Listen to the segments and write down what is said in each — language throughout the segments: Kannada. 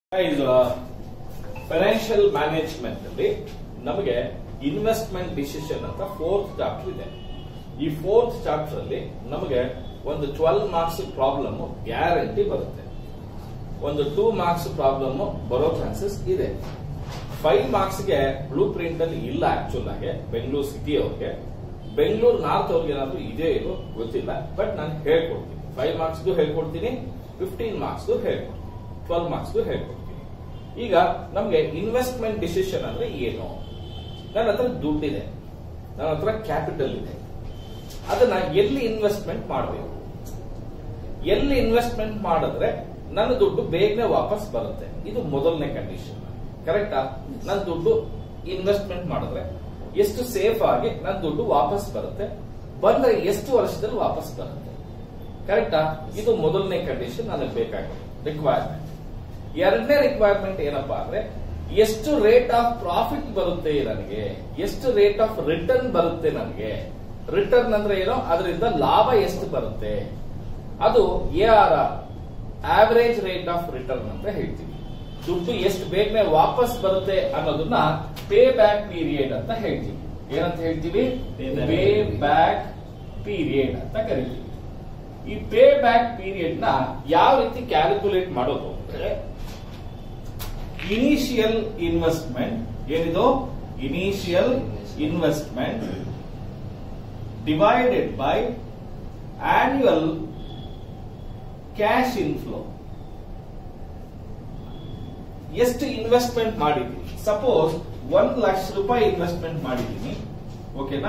ಇದು ಫೈನಾನ್ಷಿಯಲ್ ಮ್ಯಾನೇಜ್ಮೆಂಟ್ ಅಲ್ಲಿ ನಮಗೆ ಇನ್ವೆಸ್ಟ್ಮೆಂಟ್ ಡಿಸಿಷನ್ ಅಂತ ಫೋರ್ತ್ ಚಾಪ್ಟರ್ ಇದೆ ಈ ಫೋರ್ತ್ ಚಾಪ್ಟರ್ ಅಲ್ಲಿ ನಮಗೆ ಒಂದು ಟ್ವೆಲ್ ಮಾರ್ಕ್ಸ್ ಪ್ರಾಬ್ಲಮ್ ಗ್ಯಾರಂಟಿ ಬರುತ್ತೆ ಒಂದು ಟೂ ಮಾರ್ಕ್ಸ್ ಪ್ರಾಬ್ಲಮ್ ಬರೋ ಚಾನ್ಸಸ್ ಇದೆ ಫೈವ್ ಮಾರ್ಕ್ಸ್ ಗೆ ಬ್ಲೂ ಪ್ರಿಂಟ್ ಅಲ್ಲಿ ಇಲ್ಲ ಆಕ್ಚುಲ್ ಆಗಿ ಬೆಂಗಳೂರು ಸಿಟಿ ಅವ್ರಿಗೆ ಬೆಂಗಳೂರು ನಾರ್ತ್ ಅವ್ರಿಗೆ ಏನಾದ್ರು ಇದೆ ಇರೋ ಗೊತ್ತಿಲ್ಲ ಬಟ್ ನಾನು ಹೇಳ್ಕೊಡ್ತೀನಿ ಫೈವ್ ಮಾರ್ಕ್ಸ್ದು ಹೇಳ್ಕೊಡ್ತೀನಿ ಫಿಫ್ಟೀನ್ ಮಾರ್ಕ್ಸ್ದು ಹೇಳ್ಕೊಡ್ತೀನಿ ಟ್ವೆಲ್ ಮಾರ್ಕ್ಸ್ದು ಹೇಳ್ಕೊಡ್ತೀನಿ ಈಗ ನಮ್ಗೆ ಇನ್ವೆಸ್ಟ್ಮೆಂಟ್ ಡಿಸಿಷನ್ ಅಂದ್ರೆ ಏನು ನನ್ನ ಹತ್ರ ದುಡ್ಡಿದೆ ನನ್ನ ಹತ್ರ ಕ್ಯಾಪಿಟಲ್ ಇದೆ ಅದನ್ನ ಎಲ್ಲಿ ಇನ್ವೆಸ್ಟ್ಮೆಂಟ್ ಮಾಡಬೇಕು ಎಲ್ಲಿ ಇನ್ವೆಸ್ಟ್ಮೆಂಟ್ ಮಾಡಿದ್ರೆ ನನ್ನ ದುಡ್ಡು ಬೇಗನೆ ವಾಪಸ್ ಬರುತ್ತೆ ಇದು ಮೊದಲನೇ ಕಂಡೀಷನ್ ಕರೆಕ್ಟಾ ನನ್ನ ದುಡ್ಡು ಇನ್ವೆಸ್ಟ್ಮೆಂಟ್ ಮಾಡಿದ್ರೆ ಎಷ್ಟು ಸೇಫ್ ಆಗಿ ನನ್ನ ದುಡ್ಡು ವಾಪಸ್ ಬರುತ್ತೆ ಬಂದ್ರೆ ಎಷ್ಟು ವರ್ಷದಲ್ಲಿ ವಾಪಸ್ ಬರುತ್ತೆ ಕರೆಕ್ಟಾ ಇದು ಮೊದಲನೇ ಕಂಡೀಷನ್ ನನಗೆ ಬೇಕಾಗಿದೆ ರಿಕ್ವೈರ್ಮೆಂಟ್ ಎರಡನೇ ರಿಕ್ವೈರ್ಮೆಂಟ್ ಏನಪ್ಪಾ ಅಂದ್ರೆ ಎಷ್ಟು ರೇಟ್ ಆಫ್ ಪ್ರಾಫಿಟ್ ಬರುತ್ತೆ ನನಗೆ ಎಷ್ಟು ರೇಟ್ ಆಫ್ ರಿಟರ್ನ್ ಬರುತ್ತೆ ನನಗೆ ರಿಟರ್ನ್ ಅಂದ್ರೆ ಏನೋ ಅದರಿಂದ ಲಾಭ ಎಷ್ಟು ಬರುತ್ತೆ ಅದು A R R average rate of return ಅಂತ ಹೇಳ್ತೀವಿ ದುಡ್ಡು ಎಷ್ಟು ಬೇಗನೆ ವಾಪಸ್ ಬರುತ್ತೆ ಅನ್ನೋದನ್ನ ಪೇ ಬ್ಯಾಕ್ ಪೀರಿಯಡ್ ಅಂತ ಹೇಳ್ತೀವಿ ಏನಂತ ಹೇಳ್ತೀವಿ Payback. ಪೇ ಬ್ಯಾಕ್ ಪೀರಿಯಡ್ ಅಂತ ಕರಿತೀವಿ ಈ ಪೇ ಬ್ಯಾಕ್ ಪೀರಿಯಡ್ ನ ಯಾವ ರೀತಿ ಕ್ಯಾಲ್ಕುಲೇಟ್ ಮಾಡೋದು ಅಂದ್ರೆ ಇನಿಷಿಯಲ್ ಇನ್ವೆಸ್ಟ್ಮೆಂಟ್ ಏನಿದು initial investment divided by annual cash inflow ಎಷ್ಟು ಇನ್ವೆಸ್ಟ್ಮೆಂಟ್ ಮಾಡಿದ್ದೀನಿ ಸಪೋಸ್ ಒಂದ್ ಲಕ್ಷ ರೂಪಾಯಿ ಇನ್ವೆಸ್ಟ್ಮೆಂಟ್ ಮಾಡಿದ್ದೀನಿ ಓಕೆನಾ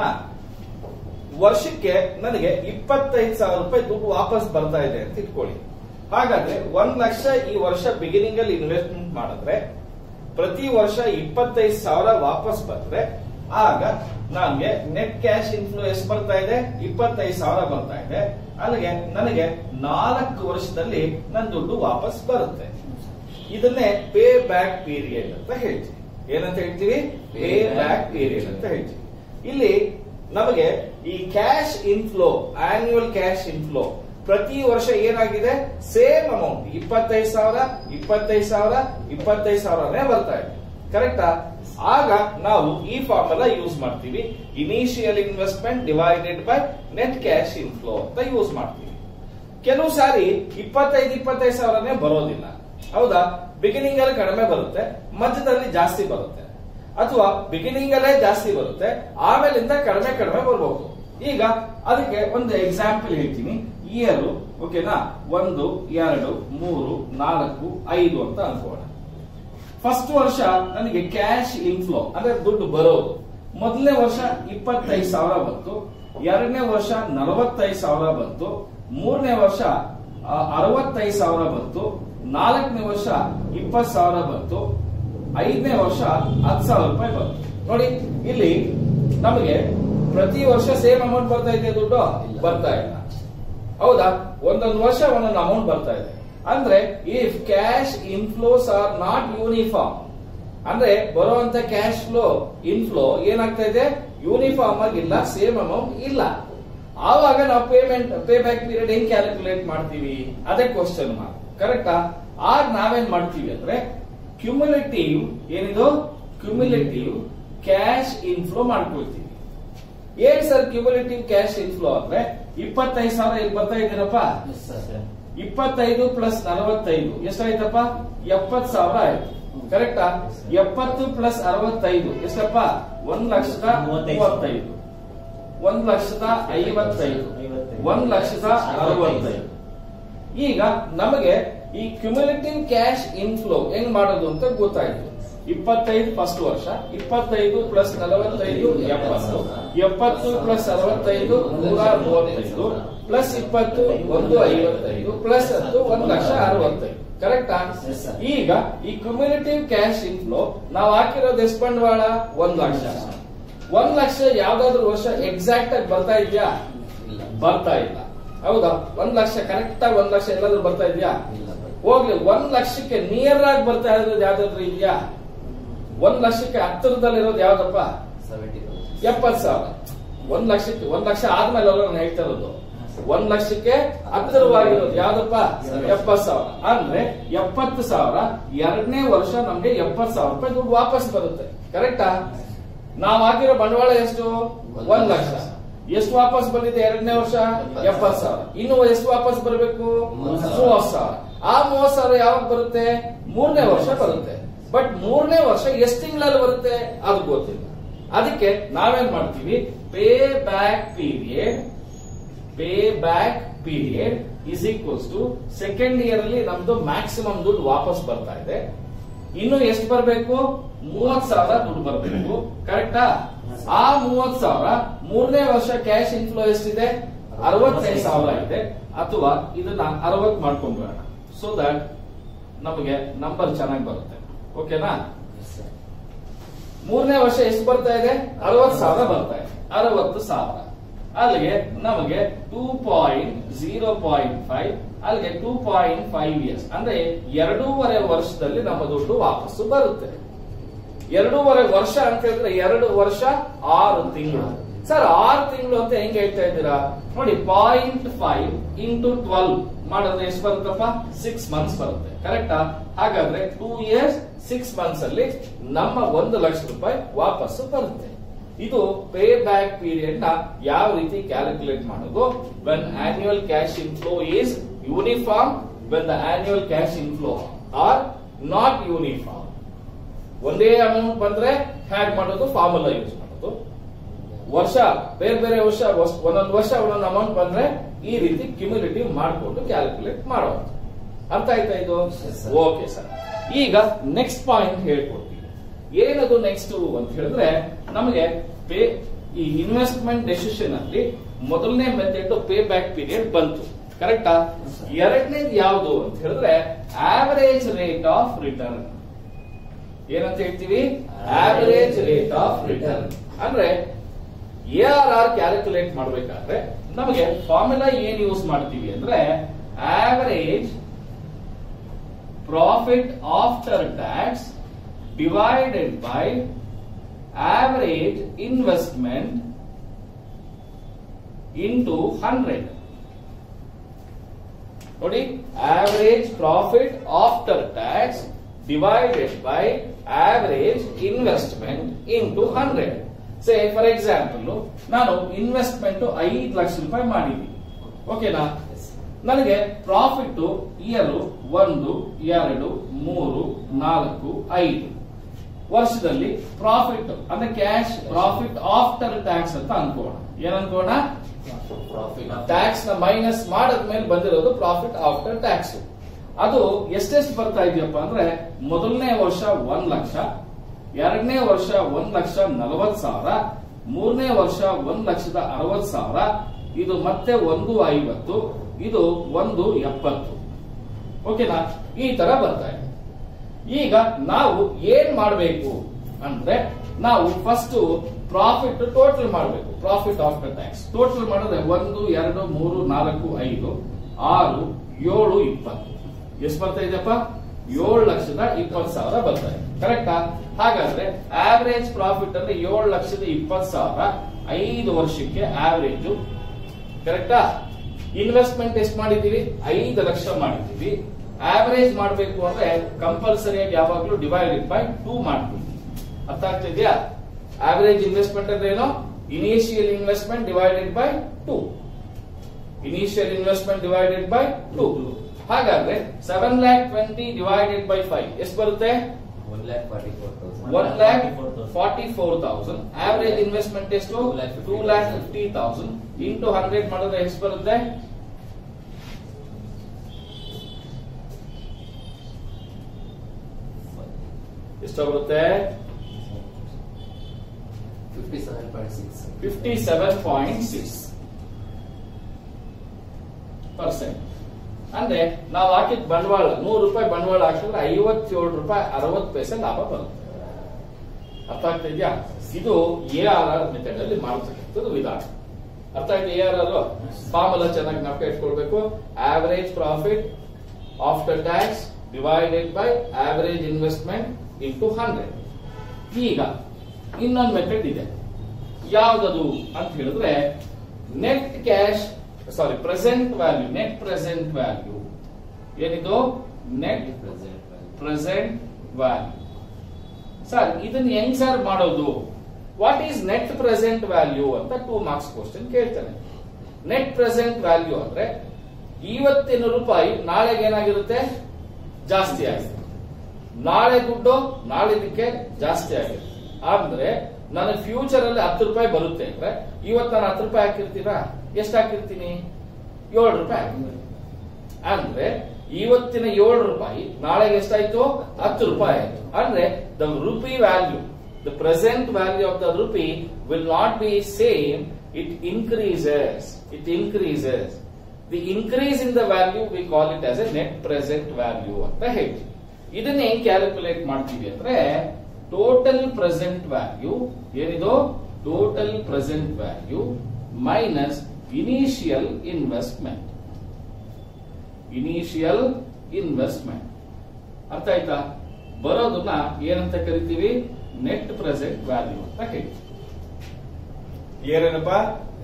ವರ್ಷಕ್ಕೆ ನನಗೆ ಇಪ್ಪತ್ತೈದು ಸಾವಿರ ರೂಪಾಯಿ ದುಡ್ಡು ವಾಪಸ್ ಬರ್ತಾ ಇದೆ ಅಂತ ಇಟ್ಕೊಳ್ಳಿ ಹಾಗಾದ್ರೆ ಒಂದ್ ಲಕ್ಷ ಈ ವರ್ಷ ಬಿಗಿನಿಂಗ್ ಅಲ್ಲಿ ಇನ್ವೆಸ್ಟ್ಮೆಂಟ್ ಮಾಡಿದ್ರೆ ಪ್ರತಿ ವರ್ಷ ಇಪ್ಪತ್ತೈದು ಸಾವಿರ ವಾಪಸ್ ಬಂದ್ರೆ ಆಗ ನನಗೆ ನೆಟ್ ಕ್ಯಾಶ್ ಇನ್ಫ್ಲೋ ಎಷ್ಟು ಬರ್ತಾ ಇದೆ ಇಪ್ಪತ್ತೈದು ಸಾವಿರ ಬರ್ತಾ ಇದೆ ಅಲ್ಲಿಗೆ ನನಗೆ ನಾಲ್ಕು ವರ್ಷದಲ್ಲಿ ನನ್ನ ದುಡ್ಡು ವಾಪಸ್ ಬರುತ್ತೆ ಇದನ್ನೇ ಪೇ ಬ್ಯಾಕ್ ಪೀರಿಯಡ್ ಅಂತ ಹೇಳ್ತೀವಿ ಏನಂತ ಹೇಳ್ತೀವಿ ಪೇ ಬ್ಯಾಕ್ ಪೀರಿಯಡ್ ಅಂತ ಹೇಳ್ತೀವಿ ಇಲ್ಲಿ ನಮಗೆ ಈ cash inflow annual cash inflow ಪ್ರತಿ ವರ್ಷ ಏನಾಗಿದೆ ಸೇಮ್ ಅಮೌಂಟ್ ಇಪ್ಪತ್ತೈದು ಸಾವಿರ ಇಪ್ಪತ್ತೈದು ಸಾವಿರ ಇಪ್ಪತ್ತೈದು ಸಾವಿರನೇ ಬರ್ತಾ ಇದೆ ಕರೆಕ್ಟಾ ಆಗ ನಾವು ಈ ಫಾರ್ಮುಲಾ ಯೂಸ್ ಮಾಡ್ತೀವಿ initial investment divided by net cash inflow ಅಂತ ಯೂಸ್ ಮಾಡ್ತೀವಿ ಕೆಲವು ಸಾರಿ ಇಪ್ಪತ್ತೈದು ಇಪ್ಪತ್ತೈದು ಸಾವಿರನೇ ಬರೋದಿಲ್ಲ ಹೌದಾ ಬಿಗಿನಿಂಗ್ ಅಲ್ಲಿ ಕಡಿಮೆ ಬರುತ್ತೆ ಮಧ್ಯದಲ್ಲಿ ಜಾಸ್ತಿ ಬರುತ್ತೆ ಅಥವಾ ಬಿಗಿನಿಂಗ್ ಅಲ್ಲೇ ಜಾಸ್ತಿ ಬರುತ್ತೆ ಆಮೇಲಿಂದ ಕಡಿಮೆ ಕಡಿಮೆ ಬರ್ಬೋದು ಈಗ ಅದಕ್ಕೆ ಒಂದು ಎಕ್ಸಾಂಪಲ್ ಹೇಳ್ತೀನಿ ಇಯರ್ ಓಕೆನಾ ಒಂದು ಎರಡು ಮೂರು ನಾಲ್ಕು ಐದು ಅಂತ ಅನ್ಕೋಣ ಫಸ್ಟ್ ವರ್ಷ ನನಗೆ ಕ್ಯಾಶ್ ಇನ್ಫ್ಲೋ ಅಂದ್ರೆ ದುಡ್ಡು ಬರೋದು ಮೊದಲನೇ ವರ್ಷ ಇಪ್ಪತ್ತೈದು ಸಾವಿರ ಬಂತು ಎರಡನೇ ವರ್ಷ ನಲವತ್ತೈದು ಸಾವಿರ ಬಂತು ಮೂರನೇ ವರ್ಷ ಅರವತ್ತೈದು ಸಾವಿರ ಬಂತು ನಾಲ್ಕನೇ ವರ್ಷ ಇಪ್ಪತ್ತು ಸಾವಿರ ಬಂತು ಐದನೇ ವರ್ಷ ಹತ್ತು ಸಾವಿರ ರೂಪಾಯಿ ಬಂತು ನೋಡಿ ಇಲ್ಲಿ ನಮಗೆ ಪ್ರತಿ ವರ್ಷ ಸೇಮ್ ಅಮೌಂಟ್ ಬರ್ತಾ ಇದೆ ದುಡ್ಡು ಬರ್ತಾ ಇಲ್ಲ ಹೌದಾ ಒಂದೊಂದು ವರ್ಷ ಒಂದೊಂದು ಅಮೌಂಟ್ ಬರ್ತಾ ಇದೆ ಅಂದ್ರೆ if cash inflows are not uniform ಅಂದ್ರೆ ಬರುವಂತ ಕ್ಯಾಶ್ ಫ್ಲೋ ಇನ್ಫ್ಲೋ ಏನಾಗ್ತಾ ಇದೆ ಯೂನಿಫಾರ್ಮ್ ಆಗಿ ಇಲ್ಲ ಸೇಮ್ ಅಮೌಂಟ್ ಇಲ್ಲ ಆವಾಗ ನಾವು ಪೇಮೆಂಟ್ ಪೇ ಬ್ಯಾಕ್ ಪೀರಿಯಡ್ ಹೆಂಗ್ ಕ್ಯಾಲ್ಕುಲೇಟ್ ಮಾಡ್ತೀವಿ ಅದೇ ಕ್ವಶನ್ ಮಾರ್ಕ್ ಕರೆಕ್ಟಾ ಆಗ ನಾವೇನ್ ಮಾಡ್ತೀವಿ ಅಂದ್ರೆ ಕ್ಯುಮುಲೇಟಿವ್ ಏನಿದು ಕ್ಯುಮುಲೇಟಿವ್ ಕ್ಯಾಶ್ ಇನ್ಫ್ಲೋ ಮಾಡ್ಕೊಳ್ತೀವಿ ಏನ್ ಸರ್ ಕ್ಯುಮುಲೇಟಿವ್ ಕ್ಯಾಶ್ ಇನ್ಫ್ಲೋ ಅಂದ್ರೆ ಇಪ್ಪತ್ತೈದು ಸಾವಿರ ಇಲ್ಲಿ ಬರ್ತಾ ಇದ್ದೀರಪ್ಪ ಇಪ್ಪತ್ತೈದು ಪ್ಲಸ್ ನಲವತ್ತೈದು ಎಷ್ಟಾಯ್ತಪ್ಪ ಎಪ್ಪತ್ ಸಾವಿರ ಆಯ್ತು ಕರೆಕ್ಟಾ ಎಪ್ಪತ್ತು ಪ್ಲಸ್ ಅರವತ್ತೈದು ಎಷ್ಟಪ್ಪ ಒಂದ್ ಲಕ್ಷದ ಮೂವತ್ತೈದು ಒಂದ್ ಲಕ್ಷದ ಐವತ್ತೈದು ಒಂದ್ ಲಕ್ಷದ ಅರವತ್ತೈದು ಈಗ ನಮಗೆ ಈ ಕ್ಯುಮುಲೇಟಿವ್ ಕ್ಯಾಶ್ ಇನ್ಫ್ಲೋ ಹೆಂಗ್ ಮಾಡೋದು ಅಂತ ಗೊತ್ತಾಯ್ತು ಇಪ್ಪತ್ತೈದು ಫಸ್ಟ್ ವರ್ಷ ಇಪ್ಪತ್ತೈದು ಪ್ಲಸ್ ನಲವತ್ತೈದು ಎಪ್ಪತ್ತು ಎಪ್ಪತ್ತು ಪ್ಲಸ್ ಅರವತ್ತೈದು ನೂರ ಮೂವತ್ತೈದು ಪ್ಲಸ್ ಇಪ್ಪತ್ತು ಒಂದು ಐವತ್ತೈದು ಪ್ಲಸ್ ಹತ್ತು ಒಂದ್ ಲಕ್ಷ ಅರವತ್ತೈದು ಕರೆಕ್ಟಾ Yes, sir. ಈಗ ಈ ಕ್ಯುಮುಲೇಟಿವ್ ಕ್ಯಾಶ್ ಇನ್ಫ್ಲೋ ನಾವು ಹಾಕಿರೋದು ಎಷ್ಟು ಬಂಡವಾಳ ಒಂದ್ ಲಕ್ಷ ಒಂದ್ ಲಕ್ಷ ಯಾವ್ದಾದ್ರು ವರ್ಷ ಎಕ್ಸಾಕ್ಟ್ ಆಗಿ ಬರ್ತಾ ಇದೆಯಾ ಬರ್ತಾ ಇಲ್ಲ ಹೌದಾ ಒಂದ್ ಲಕ್ಷ ಕರೆಕ್ಟ್ ಆಗಿ ಒಂದ್ ಲಕ್ಷ ಎಲ್ಲಾದ್ರೂ ಬರ್ತಾ ಇದೆಯಾ ಹೋಗ್ಲಿ ಒಂದ್ ಲಕ್ಷಕ್ಕೆ ನಿಯರ್ ಆಗಿ ಬರ್ತಾ ಇರೋದು ಯಾವ್ದಾದ್ರು ಇದೆಯಾ ಒಂದ್ ಲಕ್ಷಕ್ಕೆ ಹತ್ತಿರದಲ್ಲಿರೋದು ಯಾವ್ದಪ್ಪ ಎಪ್ಪತ್ ಸಾವಿರ ಒಂದ್ ಲಕ್ಷಕ್ಕೆ ಒಂದ್ ಲಕ್ಷ ಆದ್ಮೇಲೆ ಅಲ್ಲ ನಾನು ಹೇಳ್ತಾ ಇರೋದು ಒಂದ್ ಲಕ್ಷಕ್ಕೆ ಹತ್ತಿರವಾಗಿರೋದು ಯಾವ್ದಪ್ಪ ಎಪ್ಪತ್ ಸಾವಿರ ಅಂದ್ರೆ ಎಪ್ಪತ್ತು ಸಾವಿರ ಎರಡನೇ ವರ್ಷ ನಮ್ಗೆ ಎಪ್ಪತ್ ಸಾವಿರ ರೂಪಾಯಿ ದುಡ್ಡು ವಾಪಸ್ ಬರುತ್ತೆ ಕರೆಕ್ಟಾ ನಾವ್ ಹಾಕಿರೋ ಬಂಡವಾಳ ಎಷ್ಟು ಒಂದ್ ಲಕ್ಷ ಎಷ್ಟು ವಾಪಸ್ ಬಂದಿದೆ ಎರಡನೇ ವರ್ಷ ಎಪ್ಪತ್ ಸಾವಿರ ಇನ್ನು ಎಷ್ಟು ವಾಪಸ್ ಬರಬೇಕು ಮೂವತ್ ಸಾವಿರ ಆ ಮೂವತ್ ಸಾವಿರ ಯಾವಾಗ ಬರುತ್ತೆ ಮೂರನೇ ವರ್ಷ ಬರುತ್ತೆ ಬಟ್ ಮೂರನೇ ವರ್ಷ ಎಷ್ಟು ತಿಂಗಳಲ್ಲಿ ಬರುತ್ತೆ ಅದು ಗೊತ್ತಿಲ್ಲ ಅದಕ್ಕೆ ನಾವೇನ್ ಮಾಡ್ತೀವಿ payback period payback period is equals to second year ಅಲ್ಲಿ ನಮ್ದು ಮ್ಯಾಕ್ಸಿಮಮ್ ದುಡ್ಡು ವಾಪಸ್ ಬರ್ತಾ ಇದೆ ಇನ್ನು ಎಷ್ಟು ಬರಬೇಕು ಮೂವತ್ ಸಾವಿರ ದುಡ್ಡು ಬರಬೇಕು ಕರೆಕ್ಟಾ ಆ ಮೂವತ್ ಸಾವಿರ ಮೂರನೇ ವರ್ಷ ಕ್ಯಾಶ್ ಇನ್ಫ್ಲೋ ಎಷ್ಟಿದೆ ಅರವತ್ತೈದು ಸಾವಿರ ಇದೆ ಅಥವಾ ಇದನ್ನ ಅರವತ್ ಮಾಡ್ಕೊಂಡ್ಬೇಡ ಸೊ ದಟ್ ನಮಗೆ ನಂಬರ್ ಚೆನ್ನಾಗಿ ಬರುತ್ತೆ ಓಕೆನಾ ಮೂರನೇ ವರ್ಷ ಎಷ್ಟು ಬರ್ತಾ ಇದೆ ಅರವತ್ತು ಸಾವಿರ ಬರ್ತಾ ಇದೆ ಅರವತ್ತು ಸಾವಿರ ಅಲ್ಲಿಗೆ ನಮಗೆ two point zero point five ಅಲ್ಲಿಗೆ ಟೂ ಪಾಯಿಂಟ್ ಫೈವ್ ಇಯರ್ಸ್ ಅಂದ್ರೆ ಎರಡೂವರೆ ವರ್ಷದಲ್ಲಿ ನಮ್ಮ ದುಡ್ಡು ವಾಪಸ್ಸು ಬರುತ್ತೆ ಎರಡೂವರೆ ವರ್ಷ ಅಂತ ಹೇಳಿದ್ರೆ ಎರಡು ವರ್ಷ ಆರು ತಿಂಗಳು ಸರ್ ಆರು ತಿಂಗಳು ಅಂತ ಹೆಂಗ್ ಹೇಳ್ತಾ ಇದ್ದೀರಾ ನೋಡಿ ಪಾಯಿಂಟ್ ಫೈವ್ ಇಂಟು ಟ್ವೆಲ್ವ್ ಮಾಡಿದ್ರೆ ಎಷ್ಟು ಬರುತ್ತಪ್ಪ ಸಿಕ್ಸ್ ಮಂತ್ಸ್ ಬರುತ್ತೆ ಕರೆಕ್ಟಾ ಹಾಗಾದ್ರೆ ಟೂ ಇಯರ್ಸ್ ಸಿಕ್ಸ್ ಮಂತ್ಸ್ ಅಲ್ಲಿ ನಮ್ಮ ಒಂದು ಲಕ್ಷ ರೂಪಾಯಿ ವಾಪಸ್ಸು ಬರುತ್ತೆ ಇದು ಪೇ ಬ್ಯಾಕ್ ಪೀರಿಯಡ್ ನ ಯಾವ ರೀತಿ ಕ್ಯಾಲ್ಕುಲೇಟ್ ಮಾಡೋದು when annual cash inflow is uniform when the annual cash inflow are not uniform ಒಂದೇ ಅಮೌಂಟ್ ಬಂದ್ರೆ ಹ್ಯಾಕ್ ಮಾಡೋದು ಫಾರ್ಮುಲಾ ಯೂಸ್ ಮಾಡೋದು ವರ್ಷ ಬೇರೆ ಬೇರೆ ವರ್ಷ ವಸ್- ಒಂದೊಂದು ವರ್ಷ ಒಂದೊಂದು ಅಮೌಂಟ್ ಬಂದ್ರೆ ಈ ರೀತಿ ಕ್ಯುಮ್ಯುಲೇಟಿವ್ ಮಾಡಿಕೊಂಡು ಕ್ಯಾಲ್ಕುಲೇಟ್ ಮಾಡೋದು ಅರ್ಥ ಆಯ್ತಾ ಇದು Yes, sir. ಓಕೆ ಸರ್ ಈಗ ನೆಕ್ಸ್ಟ್ ಪಾಯಿಂಟ್ ಹೇಳ್ಕೊಡ್ತೀವಿ ಏನದು ನೆಕ್ಸ್ಟ್ ಅಂತ ಹೇಳಿದ್ರೆ ನಮಗೆ ಪೇ ಈ ಇನ್ವೆಸ್ಟ್ಮೆಂಟ್ ಡೆಸಿಷನ್ ಅಲ್ಲಿ ಮೊದಲನೇ ಮೆಥಡ್ ಪೇ ಬ್ಯಾಕ್ ಪೀರಿಯಡ್ ಬಂತು ಕರೆಕ್ಟಾ ಎರಡನೇದು ಯಾವುದು ಅಂತ ಹೇಳಿದ್ರೆ ಆವರೇಜ್ ರೇಟ್ ಆಫ್ ರಿಟರ್ನ್ ಏನಂತ ಹೇಳ್ತೀವಿ ಆವರೇಜ್ ರೇಟ್ ಆಫ್ ರಿಟರ್ನ್ ಅಂದ್ರೆ ಎ ಆರ್ ಆರ್ ಕ್ಯಾಲ್ಕುಲೇಟ್ ಮಾಡಬೇಕಾದ್ರೆ ನಮಗೆ ಫಾರ್ಮುಲಾ ಏನ್ ಯೂಸ್ ಮಾಡ್ತೀವಿ ಅಂದ್ರೆ average profit after tax divided by average investment into hundred ನೋಡಿ average profit after tax divided by average investment into hundred say for example ನಾನು ಇನ್ವೆಸ್ಟ್ಮೆಂಟ್ ಐದು ಲಕ್ಷ ರೂಪಾಯಿ ಮಾಡಿದ್ದೀನಿ ಓಕೆನಾ ನನಗೆ ಪ್ರಾಫಿಟ್ ಇಯರ್ ಒಂದು ಎರಡು ಮೂರು ನಾಲ್ಕು ಐದು ವರ್ಷದಲ್ಲಿ ಪ್ರಾಫಿಟ್ ಅಂದ್ರೆ ಕ್ಯಾಶ್ ಪ್ರಾಫಿಟ್ ಆಫ್ಟರ್ ಟ್ಯಾಕ್ಸ್ ಅಂತ ಅನ್ಕೋಣ ಏನ್ ಅನ್ಕೋಣ ಪ್ರಾಫಿಟ್ ಟ್ಯಾಕ್ಸ್ ನ ಮೈನಸ್ ಮಾಡದ್ಮೇಲೆ ಬಂದಿರೋದು ಪ್ರಾಫಿಟ್ ಆಫ್ಟರ್ ಟ್ಯಾಕ್ಸ್ ಅದು ಎಷ್ಟೆಷ್ಟು ಬರ್ತಾ ಇದೆಯಪ್ಪ ಅಂದ್ರೆ ಮೊದಲನೇ ವರ್ಷ ಒಂದ್ ಲಕ್ಷ ಎರಡನೇ ವರ್ಷ ಒಂದ್ ಲಕ್ಷ ನಲವತ್ ಸಾವಿರ ಮೂರನೇ ವರ್ಷ ಒಂದ್ ಲಕ್ಷದ ಅರವತ್ ಸಾವಿರ ಇದು ಮತ್ತೆ ಒಂದು ಐವತ್ತು ಇದು ಒಂದು ಎಪ್ಪತ್ತು ಓಕೆನಾ ಈ ತರ ಬರ್ತಾ ಇದೆ ಈಗ ನಾವು ಏನ್ ಮಾಡಬೇಕು ಅಂದ್ರೆ ನಾವು ಫಸ್ಟ್ ಪ್ರಾಫಿಟ್ ಟೋಟಲ್ ಮಾಡಬೇಕು ಪ್ರಾಫಿಟ್ ಆಫ್ಟರ್ ಟ್ಯಾಕ್ಸ್ ಟೋಟಲ್ ಮಾಡಿದ್ರೆ ಒಂದು ಎರಡು ಮೂರು ನಾಲ್ಕು ಐದು ಆರು ಏಳು ಇಪ್ಪತ್ತು ಎಷ್ಟು ಬರ್ತಾ ಇದೆಯಪ್ಪ ಏಳು ಲಕ್ಷದ ಇಪ್ಪತ್ತು ಸಾವಿರ ಬರ್ತಾ ಇದೆ ಕರೆಕ್ಟಾ ಹಾಗಾದ್ರೆ ಆವರೇಜ್ ಪ್ರಾಫಿಟ್ ಅಂದ್ರೆ ಏಳು ಲಕ್ಷದ ಇಪ್ಪತ್ತು ಸಾವಿರ ಐದು ವರ್ಷಕ್ಕೆ ಆವರೇಜ್ ಕರೆಕ್ಟಾ ಇನ್ವೆಸ್ಟ್ಮೆಂಟ್ ಎಷ್ಟು ಮಾಡಿದೀವಿ ಐದು ಲಕ್ಷ ಮಾಡಿದೀವಿ ಆವರೇಜ್ ಮಾಡಬೇಕು ಅಂದ್ರೆ ಕಂಪಲ್ಸರಿಯಾಗಿ ಯಾವಾಗಲೂ ಡಿವೈಡೆಡ್ ಬೈ ಟೂ ಮಾಡ್ತೀವಿ ಅರ್ಥ ಆಗ್ತಿದ್ಯಾ ಆವರೇಜ್ ಇನ್ವೆಸ್ಟ್ಮೆಂಟ್ ಅಂದ್ರೆ ಏನು initial investment divided by two initial investment divided by two ಹಾಗಾದ್ರೆ seven lakh twenty divided by five ಎಷ್ಟು ಬರುತ್ತೆ one lakh forty four thousand one lakh forty four thousand average investment ಎಷ್ಟು two lakh fifty thousand into hundred ಮಾಡಿದ್ರೆ ಎಷ್ಟು ಬರುತ್ತೆ ಎಷ್ಟು ಬರುತ್ತೆ fifty seven point six fifty seven point six percent ಅಂದ್ರೆ ನಾವು ಹಾಕಿದ ಬಂಡವಾಳ ನೂರು ರೂಪಾಯಿ ಬಂಡವಾಳ ಹಾಕಿದ್ರೆ ಐವತ್ತೇಳು ರೂಪಾಯಿ ಅರವತ್ತು ಪೈಸೆ ಲಾಭ ಬರುತ್ತೆ ಅರ್ಥ ಆಗ್ತಾ ಇದೆಯಾ ಇದು ಎ ಆರ್ ಆರ್ ಮೆಥಡ್ ಅಲ್ಲಿ ಮಾಡತಕ್ಕಂಥದ್ದು ವಿಧಾನ ಅರ್ಥ ಆಯ್ತು ಎ ಆರ್ ಆರ್ ಫಾರ್ಮುಲಾ ಚೆನ್ನಾಗಿ ನಾಲ್ಕು ಇಟ್ಕೊಳ್ಬೇಕು average profit after tax divided by average investment into hundred ಈಗ ಇನ್ನೊಂದು ಮೆಥಡ್ ಇದೆ ಯಾವ್ದದು ಅಂತ ಹೇಳಿದ್ರೆ net cash sorry present value net present value ಏನಿದು net present present value sir ಇದನ್ನ ಹೆಂಗ್ ಸರ್ ಮಾಡೋದು what is net present value ಅಂತ ಟೂ ಮಾರ್ಕ್ಸ್ ಕ್ವಶನ್ ಕೇಳ್ತಾನೆ ನೆಟ್ ಪ್ರೆಸೆಂಟ್ ವ್ಯಾಲ್ಯೂ ಅಂದ್ರೆ ಇವತ್ತಿನ ರೂಪಾಯಿ ನಾಳೆಗೆ ಏನಾಗಿರುತ್ತೆ ಜಾಸ್ತಿ ಆಗಿದೆ ನಾಳೆ ದುಡ್ಡು ನಾಳಿದಕ್ಕೆ ಜಾಸ್ತಿ ಆಗಿದೆ ಅಂದ್ರೆ ನನಗೆ ಫ್ಯೂಚರ್ ಅಲ್ಲಿ ಹತ್ತು ರೂಪಾಯಿ ಬರುತ್ತೆ ಅಂದ್ರೆ ಇವತ್ತು ನಾನು ಹತ್ತು ರೂಪಾಯಿ ಹಾಕಿರ್ತೀನ ಎಷ್ಟು ಹಾಕಿರ್ತೀನಿ ಏಳು ರೂಪಾಯಿ ಹಾಕಿರ್ತೀನಿ ಅಂದ್ರೆ ಇವತ್ತಿನ ಏಳು ರೂಪಾಯಿ ನಾಳೆಗೆ ಎಷ್ಟಾಯ್ತು ಹತ್ತು ರೂಪಾಯಿ ಆಯ್ತು ಅಂದ್ರೆ the rupee value the present value of the rupee will not be same it increases it increases the increase in the value we call it as a net present value ಅಂತ ಹೇಳ್ತೀವಿ ಇದನ್ನ ಹೆಂಗ್ ಕ್ಯಾಲ್ಕುಲೇಟ್ ಮಾಡ್ತೀವಿ ಅಂದ್ರೆ ಟೋಟಲ್ ಪ್ರೆಸೆಂಟ್ ವ್ಯಾಲ್ಯೂ ಏನಿದು total present value minus initial investment initial investment ಅರ್ಥ ಆಯ್ತಾ ಬರೋದನ್ನ ಏನಂತ ಕರಿತೀವಿ ನೆಟ್ ಪ್ರೆಸೆಂಟ್ ವ್ಯಾಲ್ಯೂ ಅಂತ ಹೇಳ್ತೀವಿ ಏನೇನಪ್ಪ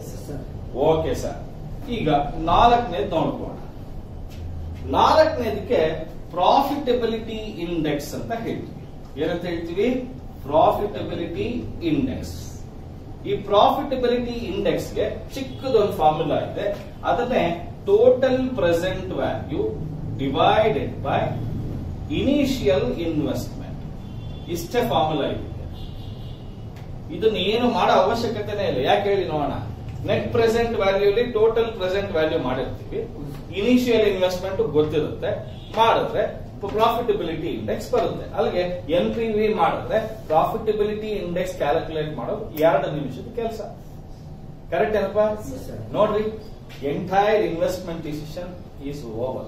ಓಕೆ ಸರ್ ಈಗ ನಾಲ್ಕನೇದು ನೋಡ್ಕೋಣ ನಾಲ್ಕನೇದಕ್ಕೆ ಪ್ರಾಫಿಟಬಿಲಿಟಿ ಇಂಡೆಕ್ಸ್ ಅಂತ ಹೇಳ್ತೀವಿ ಏನಂತ ಹೇಳ್ತೀವಿ ಪ್ರಾಫಿಟಬಿಲಿಟಿ ಇಂಡೆಕ್ಸ್ ಈ ಪ್ರಾಫಿಟಬಿಲಿಟಿ ಇಂಡೆಕ್ಸ್ಗೆ ಚಿಕ್ಕದೊಂದು ಫಾರ್ಮುಲಾ ಇದೆ ಅದನ್ನೇ total present value divided by initial investment ಇಷ್ಟೇ ಫಾರ್ಮುಲಾ ಇದೆ ಇದನ್ನ ಏನು ಮಾಡೋ ಅವಶ್ಯಕತೆನೇ ಇಲ್ಲ ಯಾಕೆ ಹೇಳಿ ನೋಡೋಣ ನೆಟ್ ಪ್ರೆಸೆಂಟ್ ವ್ಯಾಲ್ಯೂಲಿ ಟೋಟಲ್ ಪ್ರೆಸೆಂಟ್ ವ್ಯಾಲ್ಯೂ ಮಾಡಿರ್ತೀವಿ ಇನಿಷಿಯಲ್ ಇನ್ವೆಸ್ಟ್ಮೆಂಟ್ ಗೊತ್ತಿರುತ್ತೆ ಮಾಡಿದ್ರೆ ಪ್ರಾಫಿಟಬಿಲಿಟಿ ಇಂಡೆಕ್ಸ್ ಬರುತ್ತೆ ಅಲ್ಲಿಗೆ ಎನ್ ಪಿ ವಿ ಮಾಡಿದ್ರೆ ಪ್ರಾಫಿಟಬಿಲಿಟಿ ಇಂಡೆಕ್ಸ್ ಕ್ಯಾಲ್ಕುಲೇಟ್ ಮಾಡೋದು ಎರಡು ನಿಮಿಷದ ಕೆಲಸ ಕರೆಕ್ಟ್ ಏನಪ್ಪ sir. ನೋಡ್ರಿ entire investment decision is over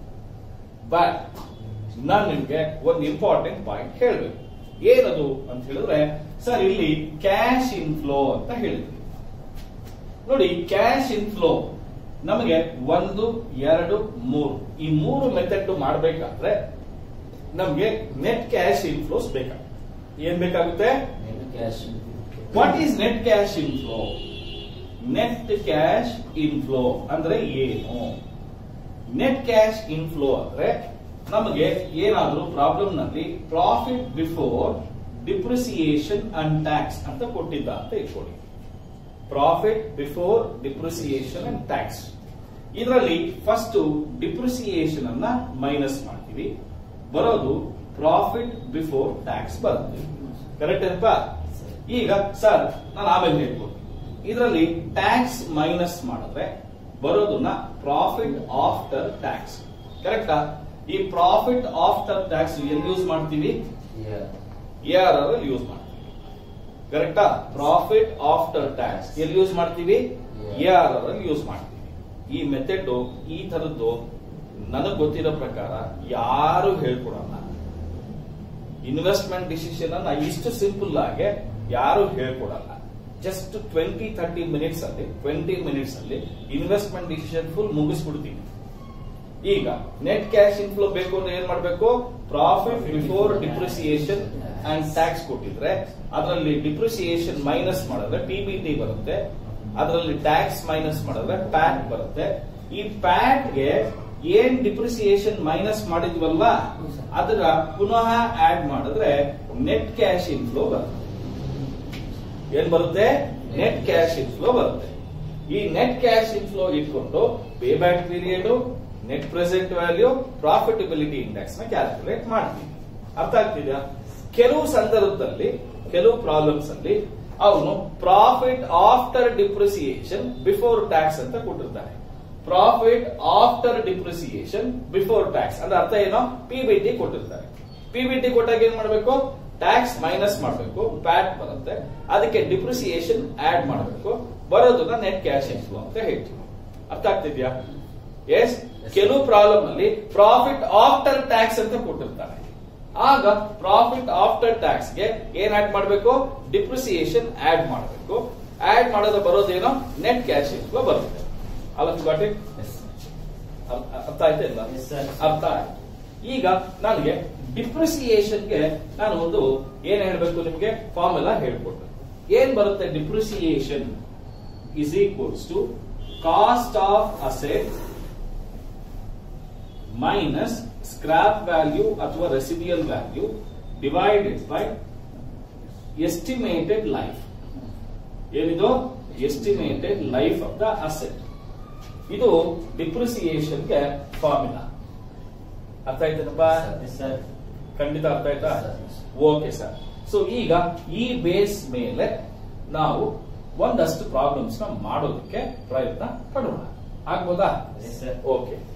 but ನಾನು ನಿಮ್ಗೆ ಒಂದು ಇಂಪಾರ್ಟೆಂಟ್ ಪಾಯಿಂಟ್ ಹೇಳ್ಬೇಕು ಏನದು ಅಂತ ಹೇಳಿದ್ರೆ ಸರ್ ಇಲ್ಲಿ ಕ್ಯಾಶ್ ಇನ್ಫ್ಲೋ ಅಂತ ಹೇಳಿದ್ವಿ ನೋಡಿ ಕ್ಯಾಶ್ ಇನ್ಫ್ಲೋ ನಮಗೆ ಒಂದು ಎರಡು ಮೂರು ಈ ಮೂರು ಮೆಥಡ್ ಮಾಡಬೇಕಾದ್ರೆ ನಮಗೆ ನೆಟ್ ಕ್ಯಾಶ್ ಇನ್ಫ್ಲೋಸ್ ಬೇಕಾಗುತ್ತೆ ಏನ್ ಬೇಕಾಗುತ್ತೆ cash what is net cash inflow net cash inflow ಅಂದ್ರೆ ಏನು ನೆಟ್ ಕ್ಯಾಶ್ ಇನ್ಫ್ಲೋ ಅಂದ್ರೆ ನಮಗೆ ಏನಾದ್ರೂ ಪ್ರಾಬ್ಲಮ್ ನಲ್ಲಿ profit before depreciation and tax ಅಂತ ಕೊಟ್ಟಿದ್ದ ಅಂತ ಇಟ್ಕೊಳ್ಳಿ profit before depreciation and tax ಇದರಲ್ಲಿ ಫಸ್ಟ್ ಡಿಪ್ರಿಸಿಯೇಷನ್ ಅನ್ನ ಮೈನಸ್ ಮಾಡ್ತೀವಿ ಬರೋದು ಪ್ರಾಫಿಟ್ ಬಿಫೋರ್ ಟ್ಯಾಕ್ಸ್ ಬರುತ್ತೆ ಕರೆಕ್ಟ್ ಏನಪ್ಪ ಈಗ ಸರ್ ನಾನು ಆಮೇಲೆ ಹೇಳ್ಬೋದು ಇದರಲ್ಲಿ ಟ್ಯಾಕ್ಸ್ ಮೈನಸ್ ಮಾಡಿದ್ರೆ ಬರೋದನ್ನ ಪ್ರಾಫಿಟ್ ಆಫ್ಟರ್ ಟ್ಯಾಕ್ಸ್ ಕರೆಕ್ಟಾ ಈ ಪ್ರಾಫಿಟ್ ಆಫ್ಟರ್ ಟ್ಯಾಕ್ಸ್ ಎಲ್ಲಿ ಯೂಸ್ ಮಾಡ್ತೀವಿ ಎಆರ್ ಅಲ್ಲಿ ಯೂಸ್ ಮಾಡ್ತೀವಿ ಕರೆಕ್ಟಾ ಪ್ರಾಫಿಟ್ ಆಫ್ಟರ್ ಟ್ಯಾಕ್ಸ್ ಎಲ್ಲಿ ಯೂಸ್ ಮಾಡ್ತೀವಿ ಎಆರ್ ಅಲ್ಲಿ ಯೂಸ್ ಮಾಡ್ತೀವಿ ಈ ಮೆಥಡ್ ಈ ತರದ್ದು ನನಗೆ ಗೊತ್ತಿರೋ ಪ್ರಕಾರ ಯಾರು ಹೇಳ್ಕೊಡಲ್ಲ ಇನ್ವೆಸ್ಟ್ಮೆಂಟ್ ಡಿಸಿಷನ್ ಅನ್ನ ಇಷ್ಟು ಸಿಂಪಲ್ ಆಗಿ ಯಾರು ಹೇಳ್ಕೊಡಲ್ಲ ಜಸ್ಟ್ ಟ್ವೆಂಟಿ ಥರ್ಟಿ ಮಿನಿಟ್ಸ್ ಅಲ್ಲಿ ಟ್ವೆಂಟಿ ಮಿನಿಟ್ಸ್ ಅಲ್ಲಿ ಇನ್ವೆಸ್ಟ್ಮೆಂಟ್ ಡಿಸಿಷನ್ ಫುಲ್ ಮುಗಿಸ್ಬಿಡ್ತೀವಿ ಈಗ ನೆಟ್ ಕ್ಯಾಶ್ ಇನ್ಫ್ಲೋ ಬೇಕು ಅಂದ್ರೆ ಏನ್ ಮಾಡ್ಬೇಕು profit before depreciation and tax ಕೊಟ್ಟಿದ್ರೆ ಅದರಲ್ಲಿ ಡಿಪ್ರಿಸಿಯೇಷನ್ ಮೈನಸ್ ಮಾಡಿದ್ರೆ ಟಿ ಬರುತ್ತೆ ಅದರಲ್ಲಿ ಟ್ಯಾಕ್ಸ್ ಮೈನಸ್ ಮಾಡಿದ್ರೆ ಪ್ಯಾಟ್ ಬರುತ್ತೆ ಈ ಪ್ಯಾಟ್ ಗೆ ಏನ್ ಡಿಪ್ರಿಸಿಯೇಷನ್ ಮೈನಸ್ ಮಾಡಿದ್ವಲ್ಲ ಅದರ ಪುನಃ ಆಡ್ ಮಾಡಿದ್ರೆ ನೆಟ್ ಕ್ಯಾಶ್ ಇನ್ಫ್ಲೋ ಬರುತ್ತೆ ಏನ್ ಬರುತ್ತೆ ನೆಟ್ ಕ್ಯಾಶ್ ಇನ್ಫ್ಲೋ ಬರುತ್ತೆ ಈ ನೆಟ್ ಕ್ಯಾಶ್ ಇನ್ಫ್ಲೋ ಇಟ್ಕೊಂಡು payback period net present value profitability index ನ ಕ್ಯಾಲ್ಕುಲೇಟ್ ಮಾಡ್ತೀವಿ ಅರ್ಥ ಆಗ್ತಿದ್ಯಾ ಕೆಲವು ಸಂದರ್ಭದಲ್ಲಿ ಕೆಲವು ಪ್ರಾಬ್ಲಮ್ಸ್ ಅಲ್ಲಿ ಅವನು profit after depreciation before tax ಅಂತ ಕೊಟ್ಟಿರ್ತಾನೆ profit after depreciation before tax ಅಂದ್ರೆ ಅರ್ಥ ಏನೋ ಪಿಬಿಟಿ ಕೊಟ್ಟಿರ್ತಾರೆ ಪಿಬಿಟಿ ಕೊಟ್ಟಾಗ ಏನ್ ಮಾಡಬೇಕು ಟ್ಯಾಕ್ಸ್ ಮೈನಸ್ ಮಾಡಬೇಕು ಪ್ಯಾಟ್ ಬರುತ್ತೆ ಅದಕ್ಕೆ ಡಿಪ್ರಿಸಿಯೇಷನ್ ಆಡ್ ಮಾಡಬೇಕು ಬರೋದನ್ನ ನೆಟ್ ಕ್ಯಾಶ್ ಇನ್ಫ್ಲೋ ಅಂತ ಹೇಳ್ತೀವಿ ಅರ್ಥ ಆಗ್ತಿದ್ಯಾ ಎಸ್ ಕೆಲವು ಪ್ರಾಬ್ಲಮ್ ಅಲ್ಲಿ ಪ್ರಾಫಿಟ್ ಆಫ್ಟರ್ ಟ್ಯಾಕ್ಸ್ ಅಂತ ಕೊಟ್ಟಿರ್ತಾರೆ ಆಗ ಪ್ರಾಫಿಟ್ ಆಫ್ಟರ್ ಟ್ಯಾಕ್ಸ್ ಗೆ ಏನ್ ಆಡ್ ಮಾಡಬೇಕು ಡಿಪ್ರಿಸಿಯೇಷನ್ ಆಡ್ ಮಾಡಬೇಕು ಆಡ್ ಮಾಡೋದು ಬರೋದೇನೋ ನೆಟ್ ಕ್ಯಾಶ್ ಇನ್ಫ್ಲೋ ಬರುತ್ತೆ ಅಲ್ಲ ಗಾಟ್ ಇಟ್ ಅರ್ಥ ಆಯ್ತಾ ಇಲ್ಲ Yes, sir. ಅರ್ಥ ಆಯ್ತು ಈಗ ನನಗೆ ಡಿಪ್ರಿಸಿಯೇಷನ್ಗೆ ನಾನು ಒಂದು ಏನ್ ಹೇಳ್ಬೇಕು ನಿಮ್ಗೆ ಫಾರ್ಮುಲಾ ಹೇಳ್ಕೊಟ್ಟು ಏನ್ ಬರುತ್ತೆ depreciation is equals to cost of asset minus scrap value ಅಥವಾ residual value divided by estimated life ಏನಿದು estimated life of the asset ಇದು ಡಿಪ್ರಿಸಿಯೇಷನ್ಗೆ ಫಾರ್ಮುಲಾ ಅರ್ಥ ಆಯ್ತೇನಪ್ಪ ಸರ್ ಖಂಡಿತ ಅರ್ಥ ಆಯ್ತಾ ಸರ್. ಓಕೆ ಸರ್ ಸೊ ಈಗ ಈ ಬೇಸ್ ಮೇಲೆ ನಾವು ಒಂದಷ್ಟು ಪ್ರಾಬ್ಲಮ್ಸ್ ನ ಮಾಡೋದಕ್ಕೆ ಪ್ರಯತ್ನ ಪಡೋಣ ಆಗ್ಬೋದಾ Yes, sir. ಓಕೆ